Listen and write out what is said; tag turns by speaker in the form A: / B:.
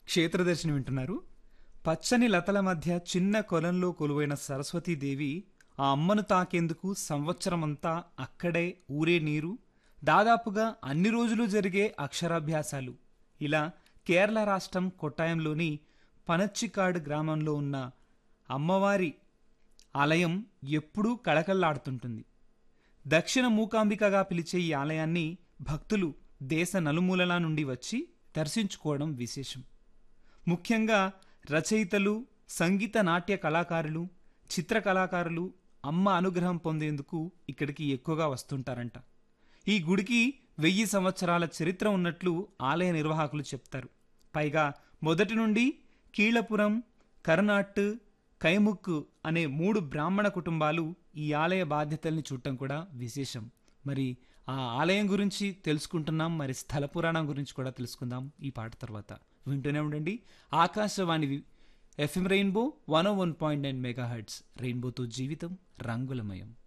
A: క్షేత్రదర్శిని వింటున్నారు పచ్చని లతల మధ్య చిన్న కొలంలో కొలువైన సరస్వతీదేవి ఆ అమ్మను తాకేందుకు సంవత్సరమంతా అక్కడే ఊరే నీరు దాదాపుగా అన్ని రోజులు జరిగే అక్షరాభ్యాసాలు ఇలా కేరళ రాష్ట్రం కొట్టాయంలోని పనచ్చికాడు గ్రామంలో ఉన్న అమ్మవారి ఆలయం ఎప్పుడూ కళకళలాడుతుంటుంది దక్షిణ మూకాంబికగా పిలిచే ఈ ఆలయాన్ని భక్తులు దేశ నలుమూలలా నుండి వచ్చి దర్శించుకోవడం విశేషం ముఖ్యంగా రచయితలు సంగీత నాట్య కళాకారులు చిత్ర కళాకారులు అమ్మ అనుగ్రహం పొందేందుకు ఇక్కడికి ఎక్కువగా వస్తుంటారంట ఈ గుడికి వెయ్యి సంవత్సరాల చరిత్ర ఉన్నట్లు ఆలయ నిర్వాహకులు చెప్తారు పైగా మొదటి నుండి కీళపురం కర్నాట్ కైముక్కు అనే మూడు బ్రాహ్మణ కుటుంబాలు ఈ ఆలయ బాధ్యతల్ని చూడటం కూడా విశేషం మరి ఆ ఆలయం గురించి తెలుసుకుంటున్నాం మరి స్థల పురాణం గురించి కూడా తెలుసుకుందాం ఈ పాట తర్వాత వింటూనే ఉండండి Akashvani FM rainbow one one point nine megahertz రెయిన్బోతో జీవితం రంగులమయం